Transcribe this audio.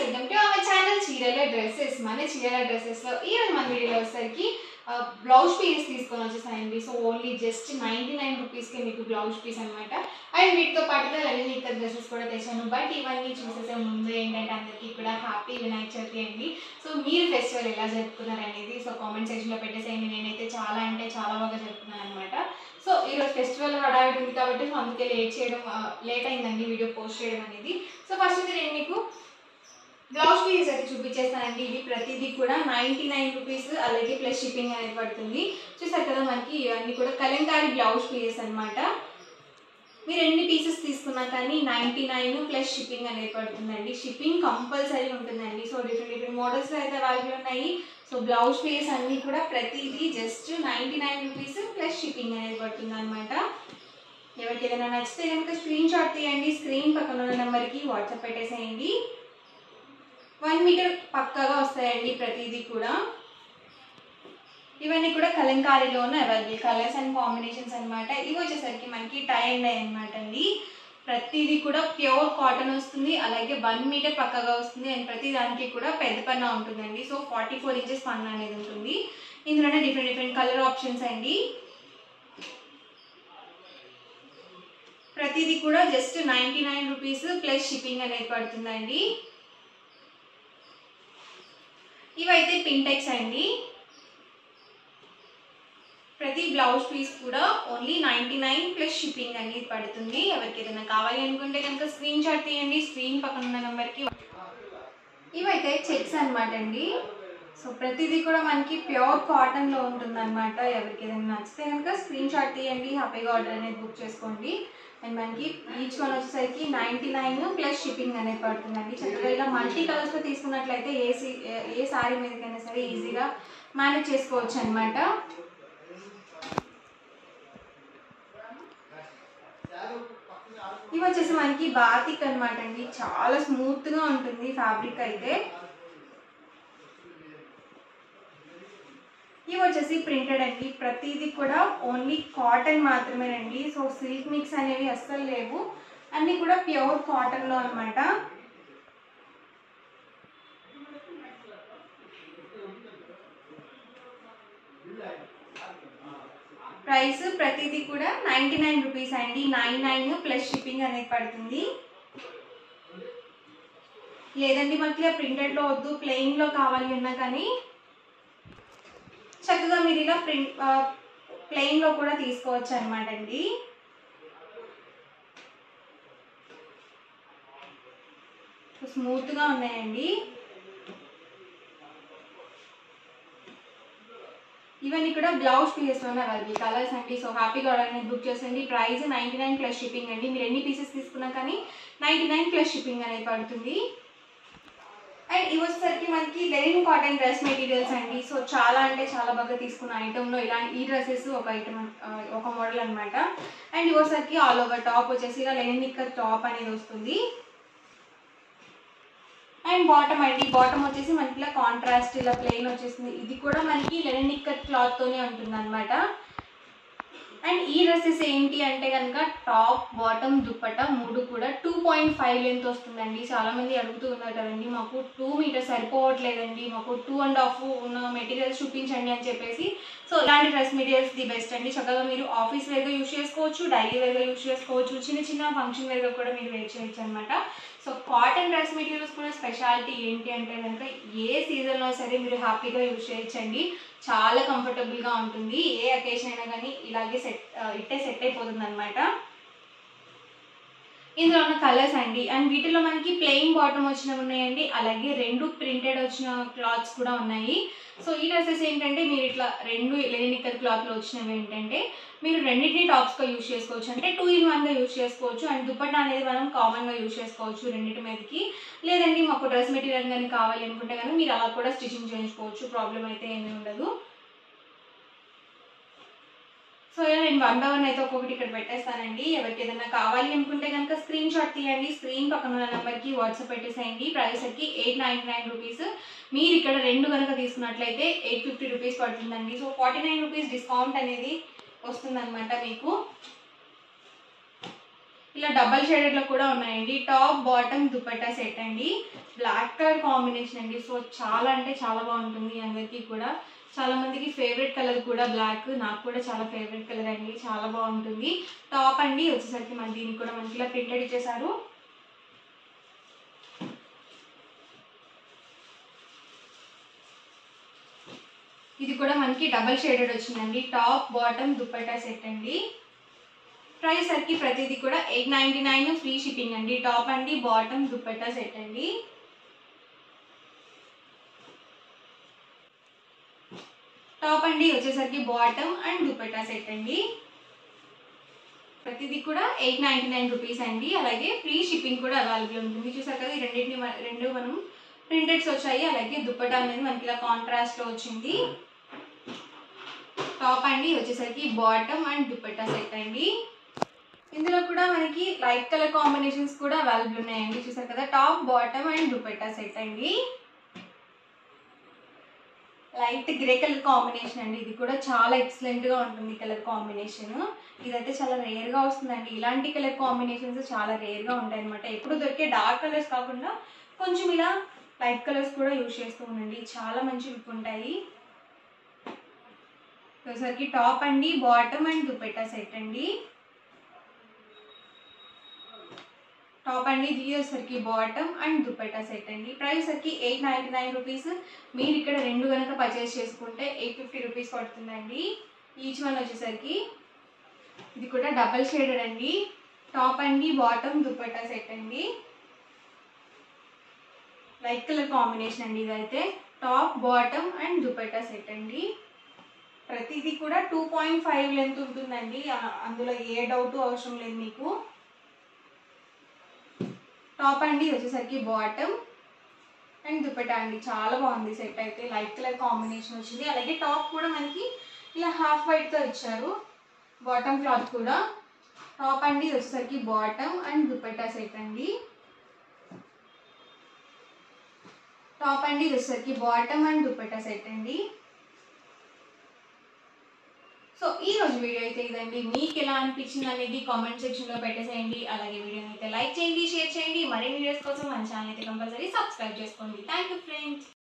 welcome to our channel చీరల dresses మన చీరల డ్రెస్సెస్ లో ఈ రోజు మన వీడియోలో వచ్చేసరికి బ్లౌజ్ పీస్ తీసుకొని వచ్చేసాయండి so only just ninety nine రూపీస్కి మీకు బ్లౌజ్ పీస్ అనమాట అండ్ వీటితో పాటుగా లెనిన్ ఇక్కడ డ్రెస్సెస్ కూడా తెచ్చాను బట్ ఇవన్నీ చూసేసే ముందు ఏంటంటే అందరికీ కూడా హ్యాపీ వినాయక చవితి అండి సో మీరు ఫెస్టివల్ ఎలా జరుపుకున్నారు అనేది సో కామెంట్ సెక్షన్లో పెట్టేసేయండి నేనైతే చాలా అంటే చాలా బాగా జరుపుకున్నాను అనమాట సో ఈరోజు ఫెస్టివల్ హడావిడి ఉంది కాబట్టి సో అందుకే లేట్ చేయడం లేట్ అయిందండి వీడియో పోస్ట్ చేయడం అనేది సో ఫస్ట్ అయితే నేను మీకు బ్లౌజ్ పీసెస్ అయితే చూపించేస్తానండి ఇవి ప్రతిదీ కూడా నైంటీ నైన్ రూపీస్ అలాగే ప్లస్ షిప్పింగ్ అనేది పడుతుంది చూసారు కదా మనకి ఇవన్నీ కూడా కలంకారీ బ్లౌజ్ పీసెస్ అన్నమాట మీరు ఎన్ని పీసెస్ తీసుకున్నా కానీ నైంటీ నైన్ ప్లస్ షిప్పింగ్ అనేది పడుతుందండి షిప్పింగ్ కంపల్సరీ ఉంటుందండి సో డిఫరెంట్ డిఫరెంట్ మోడల్స్లో అయితే అవైలబుల్ ఉన్నాయి సో బ్లౌజ్ పీస్ అన్నీ కూడా ప్రతిదీ just ninety nine rupees plus shipping అనేది పడుతుంది అనమాట ఎవరికి ఏదైనా నచ్చితే కనుక స్క్రీన్ షాట్ తీయండి స్క్రీన్ పక్కన ఉన్న నెంబర్కి వాట్సాప్ పెట్టేసేయండి వన్ మీటర్ పక్కాగా వస్తాయండి ప్రతిదీ కూడా ఇవన్నీ కూడా కలంకారీలోనే అవైలబుల్ కలర్స్ అండ్ కాంబినేషన్స్ అనమాట ఇవి వచ్చేసరికి మనకి టై అండ్ డై అనమాట అండి ప్రతిదీ కూడా ప్యూర్ కాటన్ వస్తుంది అలాగే వన్ మీటర్ పక్కగా వస్తుంది అండ్ ప్రతి దానికి కూడా పెద్ద పన్న ఉంటుందండి సో ఫార్టీ ఫోర్ ఇంచెస్ పన్న అనేది ఉంటుంది ఇందులోనే డిఫరెంట్ డిఫరెంట్ కలర్ ఆప్షన్స్ అండి ప్రతిదీ కూడా just ninety nine rupees plus shipping అనేది పడుతుందండి ఇవైతే పింటెక్స్ అండి ప్రతి బ్లౌజ్ పీస్ కూడా only ninety nine plus shipping అనేది పడుతుంది ఎవరికి ఏదైనా కావాలి అనుకుంటే కనుక స్క్రీన్ షాట్ తీయండి స్క్రీన్ పక్కన ఉన్న నెంబర్కి ఇవైతే చెక్స్ అనమాట అండి సో ప్రతిదీ కూడా మనకి ప్యూర్ కాటన్లో ఉంటుంది అనమాట ఎవరికి ఏదైనా నచ్చితే కనుక స్క్రీన్ షాట్ తీయండి హ్యాపీగా ఆర్డర్ అనేది బుక్ చేసుకోండి అండ్ మనకి ఈచ్ వన్ వచ్చేసరికి నైంటీ నైన్ ప్లస్ షిప్పింగ్ అనేది పడుతుందండి చక్కగా ఇలా మల్టీ కలర్స్లో తీసుకున్నట్లయితే ఏ సీ ఏ శారీ మీదకైనా సరే ఈజీగా మేనేజ్ చేసుకోవచ్చు అనమాట ఇవి వచ్చేసి మనకి బాతిక్ అనమాట అండి చాలా స్మూత్గా ఉంటుంది ఫ్యాబ్రిక్ అయితే ఇవి వచ్చేసి ప్రింటెడ్ అండి ప్రతిదీ కూడా ఓన్లీ కాటన్ మాత్రమేనండి సో సిల్క్ మిక్స్ అనేవి అస్సలు లేవు అన్నీ కూడా ప్యూర్ కాటన్లో అనమాట ప్రైస్ ప్రతిదీ కూడా నైంటీ నైన్ రూపీస్ అండి నైన్ నైన్ ప్లస్ షిప్పింగ్ అనేది పడుతుంది లేదండి మనకి ఇలా ప్రింటెడ్లో వద్దు ప్లెయిన్లో కావాలి అన్నా కానీ చక్కగా మీరు ఇలా ప్రింట్ ప్లెయిన్లో కూడా తీసుకోవచ్చు అనమాట అండి స్మూత్గా ఉన్నాయండి ఇవన్నీ కూడా బ్లౌజ్ పీసెస్లోనే అవైలబుల్ కలర్స్ అండి సో హ్యాపీగా ఆర్డర్ అనేది బుక్ చేసండి price ninety nine plus shipping అండి మీరు ఎన్ని పీసెస్ తీసుకున్నా కానీ నైంటీ నైన్ ప్లస్ షిప్పింగ్ అనేది పడుతుంది అండ్ ఇవి వచ్చేసరికి మనకి లెనిన్ కాటన్ డ్రెస్ మెటీరియల్స్ అండి సో చాలా అంటే చాలా బాగా తీసుకున్న ఐటెంలో ఇలా ఈ డ్రెస్సెస్ ఒక ఐటమ్ ఒక మోడల్ అనమాట అండ్ ఇవి వచ్చేసరికి ఆల్ ఓవర్ టాప్ వచ్చేసి ఇలా లెనిన్ నిక్కర్ టాప్ అనేది వస్తుంది అండ్ బాటమ్ అండి బాటమ్ వచ్చేసి మనకి ఇలా కాంట్రాస్ట్ ఇలా ప్లెయిన్ వచ్చేసింది ఇది కూడా మనకి లెనిన్ నిక్కర్ క్లాత్తోనే ఉంటుంది అనమాట అండ్ ఈ డ్రెస్సెస్ ఏంటి అంటే కనుక టాప్ బాటమ్ దుప్పట మూడు కూడా టూ పాయింట్ ఫైవ్ లెంత్ వస్తుందండి చాలామంది అడుగుతూ ఉన్నారు కదండి మాకు టూ మీటర్స్ సరిపోవట్లేదండి మాకు టూ అండ్ హాఫ్ ఉన్న మెటీరియల్స్ చూపించండి అని చెప్పేసి సో ఇలాంటి డ్రెస్ మెటీరియల్స్ ది బెస్ట్ అండి చక్కగా మీరు ఆఫీస్ వేర్గా యూస్ చేసుకోవచ్చు డైలీ వేర్గా యూస్ చేసుకోవచ్చు చిన్న చిన్న ఫంక్షన్ వేర్గా కూడా మీరు వేర్ చేయొచ్చు అనమాట సో కాటన్ డ్రెస్ మెటీరియల్స్ కూడా స్పెషాలిటీ ఏంటి అంటే కనుక ఏ సీజన్లో సరే మీరు హ్యాపీగా యూజ్ చేయొచ్చండి చాలా కంఫర్టబుల్గా ఉంటుంది ఏ అకేషన్ అయినా కానీ ఇలాగే సెట్ ఇట్టే సెట్ అయిపోతుంది అనమాట ఇందులో ఉన్న కలర్స్ అండి అండ్ వీటిలో మనకి ప్లెయిన్ బాటమ్ వచ్చినవి ఉన్నాయండి అలాగే రెండు ప్రింటెడ్ వచ్చిన క్లాత్స్ కూడా ఉన్నాయి సో ఈ డ్రెస్సెస్ ఏంటంటే మీరు ఇట్లా రెండు లెనినికల్ క్లాత్లో వచ్చినవి ఏంటంటే మీరు రెండింటిని టాప్స్గా యూజ్ చేసుకోవచ్చు అంటే టూ ఇన్ వన్గా యూజ్ చేసుకోవచ్చు అండ్ దుప్పట్టా అనేది మనం కామన్గా యూజ్ చేసుకోవచ్చు రెండింటి మీదకి లేదండి మాకు డ్రెస్ మెటీరియల్ కానీ కావాలి అనుకుంటే కానీ మీరు అలా కూడా స్టిచ్చింగ్ చేయించుకోవచ్చు ప్రాబ్లం అయితే ఏమీ ఉండదు సో ఇలా నేను వన్ బై వన్ అయితే ఒక్కొక్కటి ఇక్కడ పెట్టేస్తానండి ఎవరికి ఏదైనా కావాలి అనుకుంటే కనుక స్క్రీన్ షాట్ తీయండి స్క్రీన్ పక్కన ఉన్న నెంబర్కి వాట్సాప్ పెట్టేసేయండి ప్రైస్ వచ్చి ఎయిట్ నైంటీ నైన్ రూపీస్ మీరు ఇక్కడ రెండు కనుక తీసుకున్నట్లయితే ఎయిట్ ఫిఫ్టీ రూపీస్ పడుతుందండి so forty nine rupees discount అనేది వస్తుందన్నమాట మీకు ఇలా డబల్ షేడెడ్లో కూడా ఉన్నాయండి టాప్ బాటమ్ దుపట్టా సెట్ అండి బ్లాక్ కలర్ కాంబినేషన్ అండి సో చాలా అంటే చాలా బాగుంటుంది అందరికీ కూడా చాలా మందికి ఫేవరెట్ కలర్ కూడా బ్లాక్ నాకు కూడా చాలా ఫేవరెట్ కలర్ అండి చాలా బాగుంటుంది టాప్ అండి వచ్చేసరికి మన దీనికి కూడా మనకి ఇలా ప్రింటెడ్ ఇచ్చేసారు ఇది కూడా మనకి డబల్ షేడెడ్ వచ్చిందండి టాప్ బాటమ్ దుపట్టా సెట్ అండి ప్రైస్ సరికి ప్రతిదీ కూడా eight ninety nine free shipping అండి టాప్ అండి బాటమ్ దుపట్టా సెట్ అండి టాప్ అండి వచ్చేసరికి బాటమ్ అండ్ దుపట్టా సెట్ అండి ప్రతిదీ కూడా ఎయిట్ నైంటీ నైన్ రూపీస్ అండి అలాగే ఫ్రీ షిప్పింగ్ కూడా అవైలబుల్ ఉంటుంది చూసారు కదా ఈ రెండింటిని మ- రెండు మనం ప్రింటెడ్స్ వచ్చాయి అలాగే దుపట్టా అనేది మనకి ఇలా కాంట్రాస్ట్లో వచ్చింది టాప్ అండి వచ్చేసరికి బాటమ్ అండ్ దుపట్టా సెట్ అండి ఇందులో కూడా మనకి లైట్ కలర్ కాంబినేషన్స్ కూడా అవైలబుల్ ఉన్నాయండి చూసారు కదా top bottom and dupatta set అండి లైట్ గ్రే కలర్ కాంబినేషన్ అండి ఇది కూడా చాలా ఎక్సలెంట్ గా ఉంటుంది కలర్ కాంబినేషన్ ఇదైతే చాలా రేర్ గా వస్తుందండి ఇలాంటి కలర్ కాంబినేషన్స్ చాలా రేర్ గా ఉంటాయి అనమాట ఎప్పుడు దొరికే డార్క్ కలర్స్ కాకుండా కొంచెం ఇలా లైట్ కలర్స్ కూడా యూజ్ చేస్తూ ఉండండి చాలా మంచి లుక్ ఉంటాయి వచ్చేసరికి టాప్ అండి బాటమ్ అండ్ దుపెట్టా సెట్ అండి టాప్ అండి ఇది వచ్చేసరికి బాటమ్ అండ్ దుపట్టా సెట్ అండి ప్రైస్ వచ్చరికి ఎయిట్ నైంటీ నైన్ రూపీస్ మీరు ఇక్కడ రెండు కనుక పర్చేస్ చేసుకుంటే ఎయిట్ ఫిఫ్టీ రూపీస్ పడుతుందండి ఈచ్ వన్ వచ్చేసరికి ఇది కూడా డబల్ షేడెడ్ అండి టాప్ అండి బాటమ్ దుపట్టా సెట్ అండి లైట్ కలర్ కాంబినేషన్ అండి ఇదైతే top bottom and dupatta set అండి ప్రతిదీ కూడా టూ పాయింట్ ఫైవ్ లెంత్ ఉంటుందండి ఆ- అందులో ఏ డౌట్ అవసరం లేదు మీకు టాప్ అండి ఇది వచ్చేసరికి బాటమ్ అండ్ దుపట్టా అండి చాలా బాగుంది సెట్ అయితే లైట్ కలర్ కాంబినేషన్ వచ్చింది అలాగే టాప్ కూడా మనకి ఇలా హాఫ్ వైట్తో ఇచ్చారు బాటమ్ క్లాత్ కూడా టాప్ అండి ఇది వచ్చేసరికి బాటమ్ అండ్ దుపట్టా సెట్ అండి టాప్ అండి ఇది వచ్చేసరికి బాటమ్ అండ్ దుపట్టా సెట్ అండి సో ఈ రోజు వీడియో అయితే ఇదండి మీకు ఎలా అనిపించింది అనేది కామెంట్ సెక్షన్ లో పెట్టేసేయండి అలాగే వీడియోని అయితే లైక్ చేయండి షేర్ చేయండి మరిన్ని వీడియోస్ కోసం మన ఛానల్ అయితే కంపల్సరీ సబ్స్క్రైబ్ చేసుకోండి థ్యాంక్ యూ ఫ్రెండ్స్